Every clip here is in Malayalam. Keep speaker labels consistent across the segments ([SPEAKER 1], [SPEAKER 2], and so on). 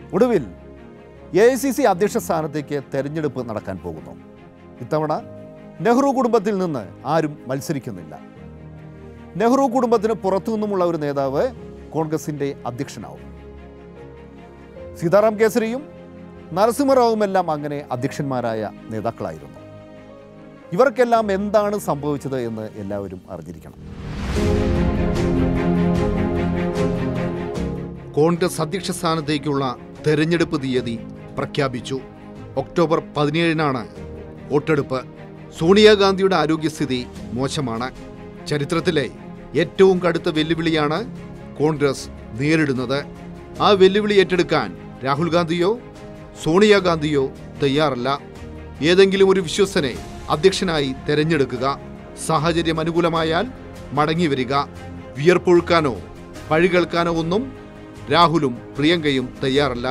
[SPEAKER 1] ഒടുവിൽ എ ഐ സി സി അധ്യക്ഷ സ്ഥാനത്തേക്ക് തെരഞ്ഞെടുപ്പ് നടക്കാൻ പോകുന്നു ഇത്തവണ നെഹ്റു കുടുംബത്തിൽ നിന്ന് ആരും മത്സരിക്കുന്നില്ല നെഹ്റു കുടുംബത്തിന് പുറത്തു നിന്നുമുള്ള ഒരു നേതാവ് കോൺഗ്രസിൻ്റെ അധ്യക്ഷനാവും സീതാറാം കേസരിയും നരസിംഹറാവുമെല്ലാം അങ്ങനെ അധ്യക്ഷന്മാരായ നേതാക്കളായിരുന്നു ഇവർക്കെല്ലാം എന്താണ് സംഭവിച്ചത് എന്ന് എല്ലാവരും അറിഞ്ഞിരിക്കണം കോൺഗ്രസ് അധ്യക്ഷ സ്ഥാനത്തേക്കുള്ള തെരഞ്ഞെടുപ്പ് തീയതി പ്രഖ്യാപിച്ചു ഒക്ടോബർ പതിനേഴിനാണ് വോട്ടെടുപ്പ് സോണിയാഗാന്ധിയുടെ ആരോഗ്യസ്ഥിതി മോശമാണ് ചരിത്രത്തിലെ ഏറ്റവും കടുത്ത വെല്ലുവിളിയാണ് കോൺഗ്രസ് നേരിടുന്നത് ആ വെല്ലുവിളി ഏറ്റെടുക്കാൻ രാഹുൽ ഗാന്ധിയോ സോണിയാഗാന്ധിയോ തയ്യാറല്ല ഏതെങ്കിലും ഒരു വിശ്വസനെ അധ്യക്ഷനായി തെരഞ്ഞെടുക്കുക സാഹചര്യം അനുകൂലമായാൽ മടങ്ങി വരിക വിയർപ്പൊഴുക്കാനോ പഴി കേൾക്കാനോ ഒന്നും രാഹുലും പ്രിയങ്കയും തയ്യാറല്ല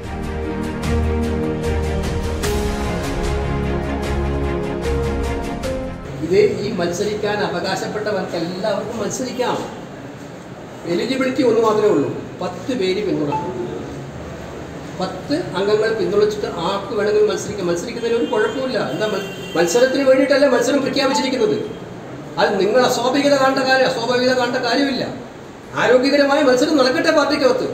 [SPEAKER 2] ഇത് ഈ മത്സരിക്കാൻ അവകാശപ്പെട്ടവർക്ക് എല്ലാവർക്കും മത്സരിക്കാം എലിജിബിലിറ്റി ഒന്ന് മാത്രമേ ഉള്ളൂ പത്ത് പേര് പിന്തുണക്കും പത്ത് അംഗങ്ങൾ പിന്തുണച്ചിട്ട് ആർക്ക് വേണമെങ്കിലും മത്സരിക്കാം മത്സരിക്കുന്നതിന് ഒരു കുഴപ്പമില്ല എന്താ മൽ- മത്സരത്തിന് വേണ്ടിയിട്ടല്ല മത്സരം പ്രഖ്യാപിച്ചിരിക്കുന്നത് അത് നിങ്ങൾ അസ്വാഭാവികത കാണേണ്ട കാര്യം അസ്വാഭാവികത കാണേണ്ട കാര്യമില്ല ആരോഗ്യകരമായ മത്സരം നടക്കട്ടെ പാർട്ടിക്കകത്ത്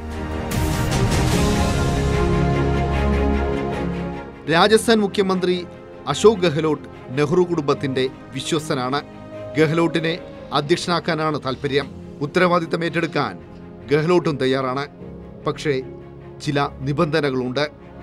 [SPEAKER 1] രാജസ്ഥാൻ മുഖ്യമന്ത്രി അശോക് ഗെഹ്ലോട്ട് നെഹ്റു കുടുംബത്തിന്റെ വിശ്വസ്തനാണ് ഗെഹ്ലോട്ടിനെ അധ്യക്ഷനാക്കാനാണ് താല്പര്യം ഉത്തരവാദിത്തം ഏറ്റെടുക്കാൻ ഗെഹ്ലോട്ടും തയ്യാറാണ് പക്ഷേ ചില നിബന്ധനകളുണ്ട്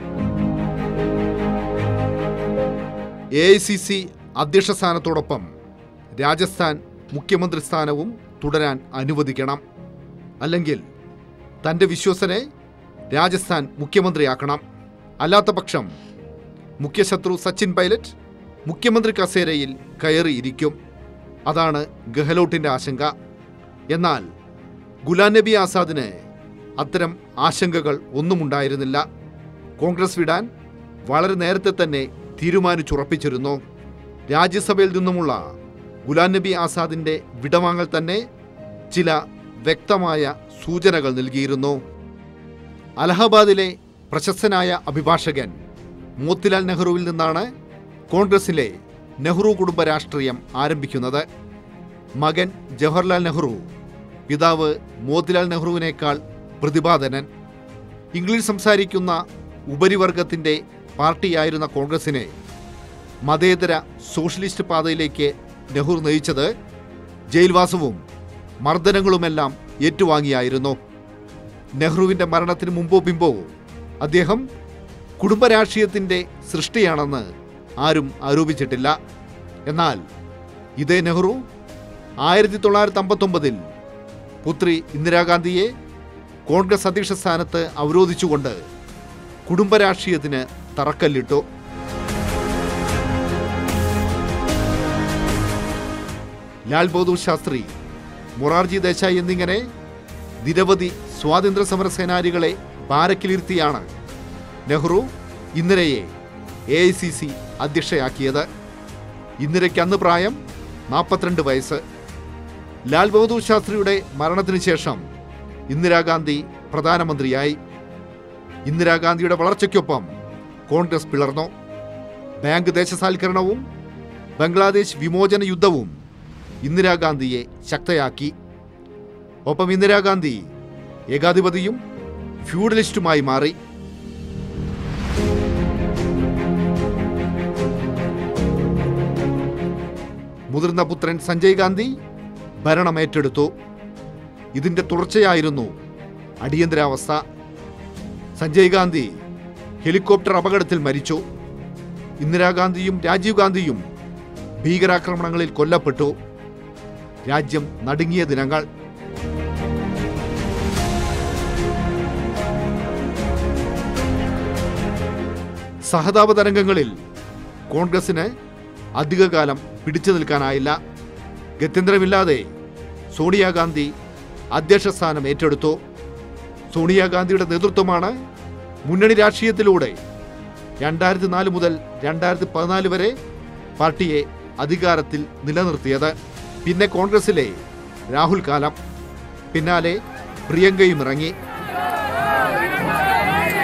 [SPEAKER 1] എ ഐ സി സി അധ്യക്ഷ സ്ഥാനത്തോടൊപ്പം രാജസ്ഥാൻ മുഖ്യമന്ത്രി സ്ഥാനവും തുടരാൻ അനുവദിക്കണം അല്ലെങ്കിൽ തന്റെ വിശ്വസനെ രാജസ്ഥാൻ മുഖ്യമന്ത്രിയാക്കണം അല്ലാത്ത പക്ഷം മുഖ്യശത്രു സച്ചിൻ പൈലറ്റ് മുഖ്യമന്ത്രി കസേരയിൽ കയറിയിരിക്കും അതാണ് ഗെഹ്ലോട്ടിന്റെ ആശങ്ക എന്നാൽ ഗുലാം നബി ആസാദിന് അത്തരം ആശങ്കകൾ ഒന്നുമുണ്ടായിരുന്നില്ല കോൺഗ്രസ് വിടാൻ വളരെ നേരത്തെ തന്നെ തീരുമാനിച്ചുറപ്പിച്ചിരുന്നു രാജ്യസഭയിൽ നിന്നുമുള്ള ഗുലാം നബി ആസാദിന്റെ വിടവാങ്ങൽ തന്നെ ചില വ്യക്തമായ സൂചനകൾ നൽകിയിരുന്നു അലഹബാദിലെ പ്രശസ്തനായ അഭിഭാഷകൻ മോത്തിലാൽ നെഹ്റുവിൽ നിന്നാണ് കോൺഗ്രസിലെ നെഹ്റു കുടുംബ രാഷ്ട്രീയം ആരംഭിക്കുന്നത് മകൻ ജവഹർലാൽ നെഹ്റു പിതാവ് മോത്തിലാൽ നെഹ്റുവിനേക്കാൾ പ്രതിപാദനൻ ഇംഗ്ലീഷ് സംസാരിക്കുന്ന ഉപരിവർഗത്തിന്റെ പാർട്ടിയായിരുന്ന കോൺഗ്രസിനെ മതേതര സോഷ്യലിസ്റ്റ് പാതയിലേക്ക് നെഹ്റു നയിച്ചത് ജയിൽവാസവും മർദ്ദനങ്ങളുമെല്ലാം ഏറ്റുവാങ്ങിയായിരുന്നു നെഹ്റുവിന്റെ മരണത്തിന് മുമ്പോ പിമ്പോ അദ്ദേഹം കുടുംബരാഷ്ട്രീയത്തിന്റെ സൃഷ്ടിയാണെന്ന് ആരും ആരോപിച്ചിട്ടില്ല എന്നാൽ ഇതേ നെഹ്റു ആയിരത്തി തൊള്ളായിരത്തി അമ്പത്തൊമ്പതിൽ പുത്രി ഇന്ദിരാഗാന്ധിയെ കോൺഗ്രസ് അധ്യക്ഷ സ്ഥാനത്ത് അവരോധിച്ചുകൊണ്ട് കുടുംബരാഷ്ട്രീയത്തിന് തറക്കല്ലിട്ടു ലാൽ ബഹദൂർ ശാസ്ത്രി മൊറാർജി ദേശായി എന്നിങ്ങനെ നിരവധി സ്വാതന്ത്ര്യ സമര സേനാനികളെ ബാരക്കിലിരുത്തിയാണ് നെഹ്റു ഇന്ദിരയെ എ ഐ സി സി അധ്യക്ഷയാക്കിയത് ഇന്ദിരയ്ക്ക് അന്ന് പ്രായം നാൽപ്പത്തിരണ്ട് വയസ്സ് ലാൽ ബഹദൂർ ശാസ്ത്രിയുടെ മരണത്തിന് ശേഷം ഇന്ദിരാഗാന്ധി പ്രധാനമന്ത്രിയായി ഇന്ദിരാഗാന്ധിയുടെ വളർച്ചയ്ക്കൊപ്പം കോൺഗ്രസ് പിളർന്നു ബാങ്ക് ദേശസാൽക്കരണവും ബംഗ്ലാദേശ് വിമോചന യുദ്ധവും ഇന്ദിരാഗാന്ധിയെ ശക്തയാക്കി ഒപ്പം ഇന്ദിരാഗാന്ധി ഏകാധിപതിയും ഫ്യൂഡലിസ്റ്റുമായി മാറി മുതിർന്ന പുത്രൻ സഞ്ജയ് ഗാന്ധി ഭരണം ഏറ്റെടുത്തു ഇതിന്റെ തുടർച്ചയായിരുന്നു അടിയന്തരാവസ്ഥ സഞ്ജയ് ഗാന്ധി ഹെലികോപ്റ്റർ അപകടത്തിൽ മരിച്ചു ഇന്ദിരാഗാന്ധിയും രാജീവ് ഗാന്ധിയും ഭീകരാക്രമണങ്ങളിൽ കൊല്ലപ്പെട്ടു രാജ്യം നടുങ്ങിയ ദിനങ്ങൾ സഹതാപ തരംഗങ്ങളിൽ കോൺഗ്രസിന് അധികകാലം പിടിച്ചു നിൽക്കാനായില്ല ഗത്യന്തരമില്ലാതെ സോണിയാഗാന്ധി അധ്യക്ഷ സ്ഥാനം ഏറ്റെടുത്തു സോണിയാഗാന്ധിയുടെ നേതൃത്വമാണ് മുന്നണി രാഷ്ട്രീയത്തിലൂടെ രണ്ടായിരത്തി നാല് മുതൽ രണ്ടായിരത്തി പതിനാല് വരെ പാർട്ടിയെ അധികാരത്തിൽ നിലനിർത്തിയത് പിന്നെ കോൺഗ്രസിലെ രാഹുൽ കാലം പിന്നാലെ പ്രിയങ്കയും ഇറങ്ങി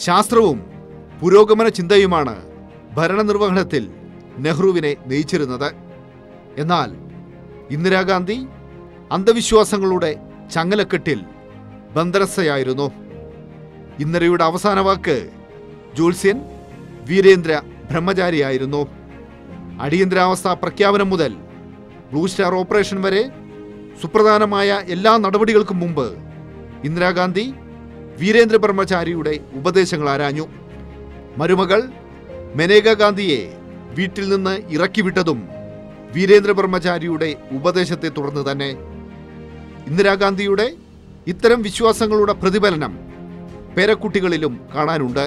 [SPEAKER 1] ശാസ്ത്രവും പുരോഗമന ചിന്തയുമാണ് ഭരണനിർവഹണത്തിൽ നെഹ്റുവിനെ നയിച്ചിരുന്നത് എന്നാൽ ഇന്ദിരാഗാന്ധി അന്ധവിശ്വാസങ്ങളുടെ ചങ്ങലക്കെട്ടിൽ ബന്ദരസയായിരുന്നു ഇന്ദിരയുടെ അവസാന വാക്ക് ജോത്സ്യൻ വീരേന്ദ്ര ബ്രഹ്മചാരിയായിരുന്നു അടിയന്തരാവസ്ഥ പ്രഖ്യാപനം മുതൽ ബ്ലൂ സ്റ്റാർ ഓപ്പറേഷൻ വരെ സുപ്രധാനമായ എല്ലാ നടപടികൾക്കും മുമ്പ് ഇന്ദിരാഗാന്ധി വീരേന്ദ്ര ബ്രഹ്മചാരിയുടെ ഉപദേശങ്ങൾ ആരാഞ്ഞു മരുമകൾ മെനേക ഗാന്ധിയെ വീട്ടിൽ നിന്ന് ഇറക്കിവിട്ടതും വീരേന്ദ്ര ബ്രഹ്മചാരിയുടെ ഉപദേശത്തെ തുടർന്ന് തന്നെ ഇന്ദിരാഗാന്ധിയുടെ ഇത്തരം വിശ്വാസങ്ങളുടെ പ്രതിഫലനം പേരക്കുട്ടികളിലും കാണാനുണ്ട്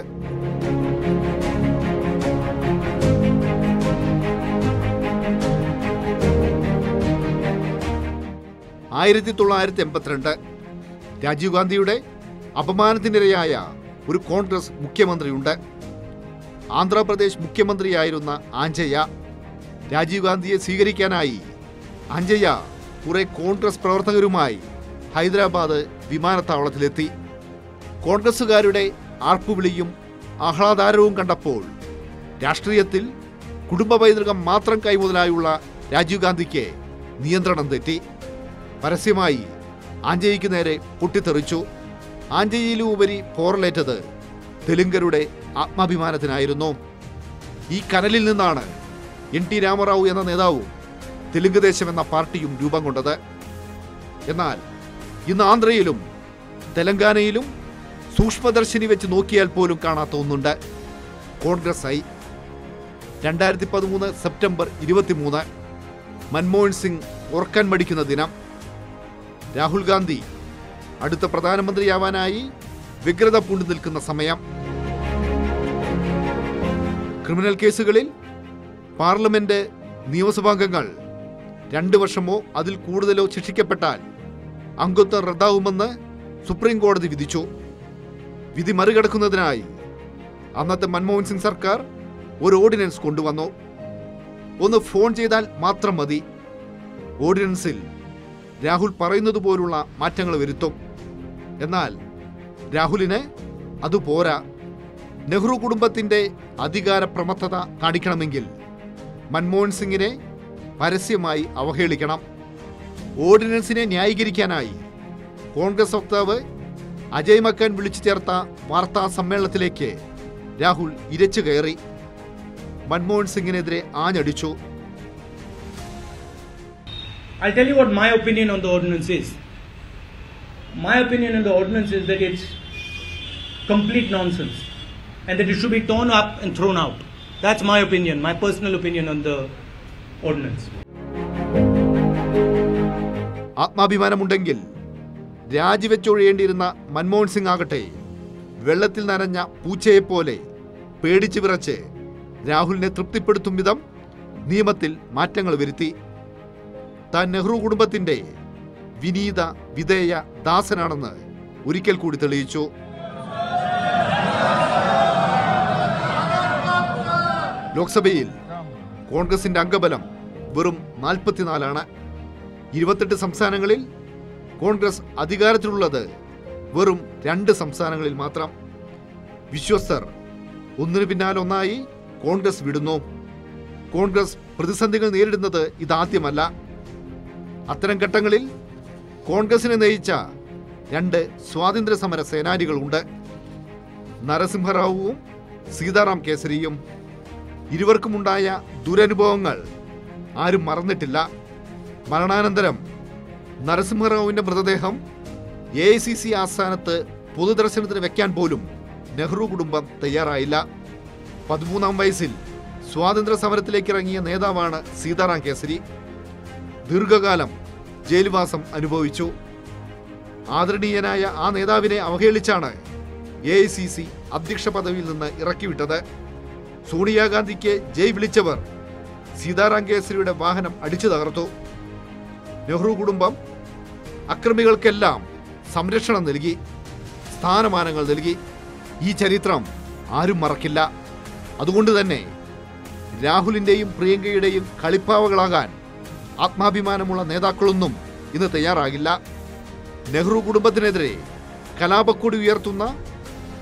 [SPEAKER 1] ആയിരത്തി തൊള്ളായിരത്തി എൺപത്തിരണ്ട് രാജീവ് ഗാന്ധിയുടെ അപമാനത്തിനിരയായ ഒരു കോൺഗ്രസ് മുഖ്യമന്ത്രിയുണ്ട് ആന്ധ്രാപ്രദേശ് മുഖ്യമന്ത്രിയായിരുന്ന ആഞ്ചയ്യ രാജീവ് ഗാന്ധിയെ സ്വീകരിക്കാനായി ആഞ്ചയ്യ കുറെ കോൺഗ്രസ് പ്രവർത്തകരുമായി ഹൈദരാബാദ് വിമാനത്താവളത്തിലെത്തി കോൺഗ്രസുകാരുടെ ആർപ്പുവിളിയും ആഹ്ലാദാരവും കണ്ടപ്പോൾ രാഷ്ട്രീയത്തിൽ കുടുംബ പൈതൃകം മാത്രം കൈമുതലായുള്ള രാജീവ് ഗാന്ധിക്ക് നിയന്ത്രണം തെറ്റി പരസ്യമായി ആഞ്ചയ്യയ്ക്ക് നേരെ പൊട്ടിത്തെറിച്ചു ആഞ്ചയ്യയിലും ഉപരി പോറലേറ്റത് തെലുങ്കരുടെ ആത്മാഭിമാനത്തിനായിരുന്നു ഈ കനലിൽ നിന്നാണ് എൻ ടി രാമറാവു എന്ന നേതാവും തെലുങ്ക് ദേശം എന്ന പാർട്ടിയും രൂപം കൊണ്ടത് എന്നാൽ ഇന്ന് ആന്ധ്രയിലും തെലങ്കാനയിലും സൂക്ഷ്മദർശിനി വെച്ച് നോക്കിയാൽ പോലും കാണാത്ത ഒന്നുണ്ട് കോൺഗ്രസ് ഐ രണ്ടായിരത്തി പതിമൂന്ന് സെപ്റ്റംബർ ഇരുപത്തിമൂന്ന് മൻമോഹൻ സിംഗ് ഓർക്കാൻ മടിക്കുന്ന ദിനം രാഹുൽ ഗാന്ധി അടുത്ത പ്രധാനമന്ത്രിയാവാനായി വ്യഗ്രത പൂണ്ടു നിൽക്കുന്ന സമയം ക്രിമിനൽ കേസുകളിൽ പാർലമെന്റ് നിയമസഭാംഗങ്ങൾ രണ്ട് വർഷമോ അതിൽ കൂടുതലോ ശിക്ഷിക്കപ്പെട്ടാൽ അംഗത്വം റദ്ദാവുമെന്ന് സുപ്രീം കോടതി വിധിച്ചു വിധി മറികടക്കുന്നതിനായി അന്നത്തെ മൻമോഹൻ സിംഗ് സർക്കാർ ഒരു ഓർഡിനൻസ് കൊണ്ടുവന്നു ഒന്ന് ഫോൺ ചെയ്താൽ മാത്രം മതി ഓർഡിനൻസിൽ രാഹുൽ പറയുന്നത് പോലുള്ള മാറ്റങ്ങൾ വരുത്തും എന്നാൽ രാഹുലിന് അത് പോരാ നെഹ്റു കുടുംബത്തിന്റെ അധികാര പ്രമത്തത കാണിക്കണമെങ്കിൽ മൻമോഹൻ സിംഗിനെ പരസ്യമായി അവഹേളിക്കണം ഓർഡിനൻസിനെ ന്യായീകരിക്കാനായി കോൺഗ്രസ് വക്താവ് അജയ് മക്കൻ വിളിച്ചു ചേർത്ത വാർത്താ സമ്മേളനത്തിലേക്ക് രാഹുൽ ഇരച്ചു കയറി മൻമോഹൻ സിംഗിനെതിരെ ആഞ്ഞടിച്ചു
[SPEAKER 3] I'll tell you what my opinion on the ordinance is. My opinion on the ordinance is that it's complete nonsense and that it should be torn up and thrown out. That's my opinion, my personal opinion on the ordinance.
[SPEAKER 1] ആത്മാഭിമാനമുണ്ടെങ്കിൽ രാജിവെച്ചൊഴിയേണ്ടിയിരുന്ന Manmohan Singh ആകട്ടെ വെള്ളത്തിൽ നനഞ്ഞ പൂച്ചയെപ്പോലെ പേടിച്ചു വിറച്ച് രാഹുലിനെ തൃപ്തിപ്പെടുത്തും വിധം നിയമത്തിൽ മാറ്റങ്ങൾ വരുത്തി താൻ നെഹ്റു കുടുംബത്തിന്റെ വിനീത വിധേയ ദാസനാണെന്ന് ഒരിക്കൽ കൂടി തെളിയിച്ചു ലോക്സഭയിൽ കോൺഗ്രസിന്റെ അംഗബലം വെറും നാൽപ്പത്തിനാലാണ് ഇരുപത്തെട്ട് സംസ്ഥാനങ്ങളിൽ കോൺഗ്രസ് അധികാരത്തിലുള്ളത് വെറും രണ്ട് സംസ്ഥാനങ്ങളിൽ മാത്രം വിശ്വസ്തർ ഒന്നിനു പിന്നാലെ ഒന്നായി കോൺഗ്രസ് വിടുന്നു കോൺഗ്രസ് പ്രതിസന്ധികൾ നേരിടുന്നത് ഇതാദ്യമല്ല അത്തരം ഘട്ടങ്ങളിൽ കോൺഗ്രസിനെ നയിച്ച രണ്ട് സ്വാതന്ത്ര്യ സമര സേനാനികളുണ്ട് നരസിംഹറാവുവും സീതാറാം കേസരിയും ഇരുവർക്കുമുണ്ടായ ദുരനുഭവങ്ങൾ ആരും മറന്നിട്ടില്ല മരണാനന്തരം നരസിംഹറാവുവിന്റെ മൃതദേഹം എ ഐ സി സി ആസ്ഥാനത്ത് പൊതുദർശനത്തിന് വെക്കാൻ പോലും നെഹ്റു കുടുംബം തയ്യാറായില്ല പതിമൂന്നാം വയസ്സിൽ സ്വാതന്ത്ര്യ സമരത്തിലേക്ക് ഇറങ്ങിയ നേതാവാണ് സീതാറാം കേസരി ദീർഘകാലം ജയിൽവാസം അനുഭവിച്ചു ആദരണീയനായ ആ നേതാവിനെ അവഹേളിച്ചാണ് എ ഐ സി സി അധ്യക്ഷ പദവിയിൽ നിന്ന് ഇറക്കിവിട്ടത് സോണിയാഗാന്ധിക്ക് ജയ് വിളിച്ചവർ സീതാറാം കേസരിയുടെ വാഹനം അടിച്ചു തകർത്തു നെഹ്റു കുടുംബം അക്രമികൾക്കെല്ലാം സംരക്ഷണം നൽകി സ്ഥാനമാനങ്ങൾ നൽകി ഈ ചരിത്രം ആരും മറക്കില്ല അതുകൊണ്ട് തന്നെ രാഹുലിന്റെയും പ്രിയങ്കയുടെയും കളിപ്പാവകളാകാൻ ആത്മാഭിമാനമുള്ള നേതാക്കളൊന്നും ഇന്ന് തയ്യാറാകില്ല നെഹ്റു കുടുംബത്തിനെതിരെ കലാപക്കൊടി ഉയർത്തുന്ന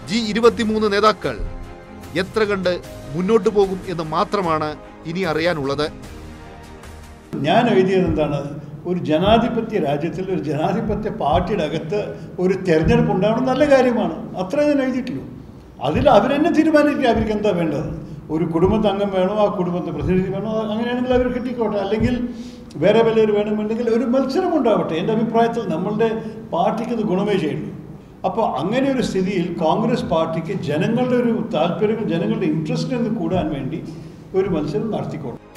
[SPEAKER 1] ജി ഇരുപത്തിമൂന്ന് നേതാക്കൾ എത്ര കണ്ട് മുന്നോട്ട് പോകും എന്ന് മാത്രമാണ് ഇനി അറിയാനുള്ളത്
[SPEAKER 4] ഞാൻ എഴുതിയത് എന്താണ് ഒരു ജനാധിപത്യ രാജ്യത്തിൽ ഒരു ജനാധിപത്യ പാർട്ടിയുടെ അകത്ത് ഒരു തെരഞ്ഞെടുപ്പ് ഉണ്ടാവണം നല്ല കാര്യമാണ് അത്രേ ഞാൻ എഴുതിയിട്ടുള്ളൂ അതിൽ അവരെന്നെ തീരുമാനിക്കുക അവർക്ക് എന്താ വേണ്ടത് ഒരു കുടുംബത്തെ അംഗം വേണോ ആ കുടുംബത്തെ പ്രതിനിധി വേണോ അത് അങ്ങനെയാണെങ്കിൽ അവർ കിട്ടിക്കോട്ടെ അല്ലെങ്കിൽ വേറെ വല്ലവർ വേണമെന്നുണ്ടെങ്കിൽ ഒരു മത്സരം ഉണ്ടാവട്ടെ എൻ്റെ അഭിപ്രായത്തിൽ നമ്മളുടെ പാർട്ടിക്ക് ഇത് ഗുണമേ ചെയ്യുള്ളൂ അപ്പോൾ അങ്ങനെ ഒരു സ്ഥിതിയിൽ കോൺഗ്രസ് പാർട്ടിക്ക് ജനങ്ങളുടെ ഒരു താല്പര്യങ്ങൾ ജനങ്ങളുടെ ഇൻട്രസ്റ്റ് എന്ന് കൂടാൻ വേണ്ടി ഒരു മത്സരം നടത്തിക്കോളും